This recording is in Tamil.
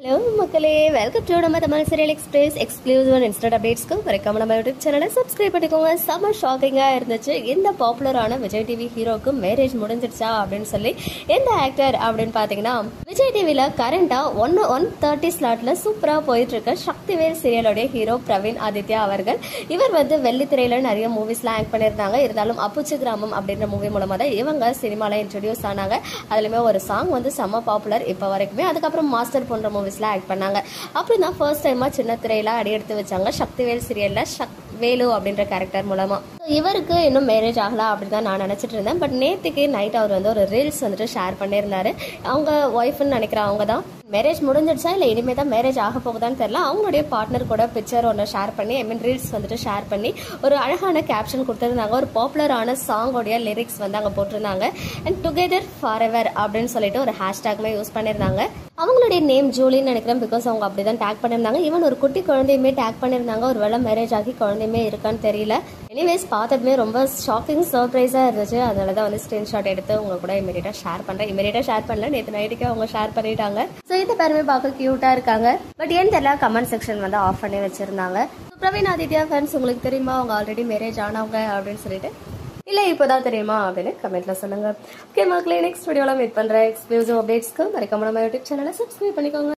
ஹலோ மக்களே வெல்கம் டு நம்ம Tamil serial express exclusive and instant அப்டேட்ஸ்க்கு வரைக்கும் நம்ம யூடியூப் சேனலை சப்ஸ்கிரைப் பண்ணிக்கோங்க செம்ம ஷாக்கிங்காக இருந்துச்சு இந்த பாப்புலரான விஜய் டிவி ஹீரோக்கு மேரேஜ் முடிஞ்சிடுச்சா அப்படின்னு சொல்லி எந்த ஆக்டர் அப்படின்னு பார்த்தீங்கன்னா விஜய் டிவியில் கரண்டாக ஒன் ஒன் தேர்ட்டி ஸ்லாட்டில் சூப்பராக போயிட்டு இருக்க சக்திவேல் சீரியலோடைய ஹீரோ பிரவீன் ஆதித்யா அவர்கள் இவர் வந்து வெள்ளித்திரையில் நிறைய மூவிஸ்லாம் ஆக்ட் பண்ணியிருந்தாங்க இருந்தாலும் அப்புச்சி கிராமம் அப்படின்ற மூவி மூலமாக தான் இவங்க சினிமாவில் இன்ட்ரடியூஸ் ஆனாங்க அதுலேயுமே ஒரு சாங் வந்து செம்ம பாப்புலர் இப்போ வரைக்குமே அதுக்கப்புறம் மாஸ்டர் போன்ற மூவிஸ்ல ஆக்ட் பண்ணாங்க அப்படி தான் ஃபர்ஸ்ட் டைமா சின்ன திரையில அடி எடுத்து வச்சாங்க சக்திவேல் சீரியல்ல சக் வேலு அப்படின்ற கேரக்டர் மூலமா So, இவருக்கு இன்னும் மேரேஜ் ஆகல அப்படின்னு தான் நான் நினைச்சிட்டு இருந்தேன் பட் நேத்துக்கு நைட் அவர் வந்து ஒரு ரீல்ஸ் வந்துட்டு ஷேர் பண்ணியிருந்தாரு அவங்க ஒய்ஃப்னு நினைக்கிறேன் அவங்க தான் மேரேஜ் முடிஞ்சிடுச்சா இல்லை இனிமே தான் மேரேஜ் ஆக போகுதான்னு தெரியல அவங்களுடைய பார்ட்னர் கூட பிக்சர் ஒன்று ஷேர் பண்ணி ஐ மீன் ரீல்ஸ் வந்துட்டு ஷேர் பண்ணி ஒரு அழகான கேப்ஷன் கொடுத்துருந்தாங்க ஒரு பாப்புலரான சாங்கோடைய லிரிக்ஸ் வந்து அங்கே போட்டிருந்தாங்க அண்ட் டுகெதர் ஃபார் எவர் அப்படின்னு சொல்லிட்டு ஒரு ஹேஷ்டேக்மே யூஸ் பண்ணியிருந்தாங்க அவங்களுடைய நேம் ஜூலின்னு நினைக்கிறேன் பிகாஸ் அவங்க அப்படி தான் டேக் பண்ணியிருந்தாங்க ஈவன் ஒரு குட்டி குழந்தையுமே டேக் பண்ணியிருந்தாங்க ஒரு வேளை மேரேஜ் ஆகி குழந்தையுமே இருக்கான்னு தெரியல எனிவேஸ் பார்த்ததுமே ரொம்ப ஷாக்கிங் சர்ப்ரைஸாக இருந்துச்சு அதனால தான் வந்து ஸ்க்ரீன்ஷாட் எடுத்து உங்க கூட இமீடியட்டாக ஷேர் பண்ணுறேன் இமீடியட்டாக ஷேர் பண்ணல நேற்று நைட்டுக்கே அவங்க ஷேர் பண்ணிட்டாங்க ஸோ இந்த பேருமே பார்க்க க்யூட்டாக இருக்காங்க பட் ஏன்னு தெரியல கமெண்ட் செக்ஷன் வந்து ஆஃப் பண்ணி வச்சிருந்தாங்க So, பிரவீன் ஆதித்யா ஃபேன்ஸ் உங்களுக்கு தெரியுமா அவங்க ஆல்ரெடி மேரேஜ் ஆனவங்க அப்படின்னு சொல்லிட்டு இல்லை இப்போதான் தெரியுமா அப்படின்னு கமெண்ட்ல சொல்லுங்க ஓகே மக்களே நெக்ஸ்ட் வீடியோவில் மீட் பண்ணுறேன் எக்ஸ்க்ளூசிவ் அப்டேட்ஸ்க்கு மறக்காம நம்ம யூடியூப் சேனலை சப்ஸ்கிரைப் பண்ணிக்கோங்க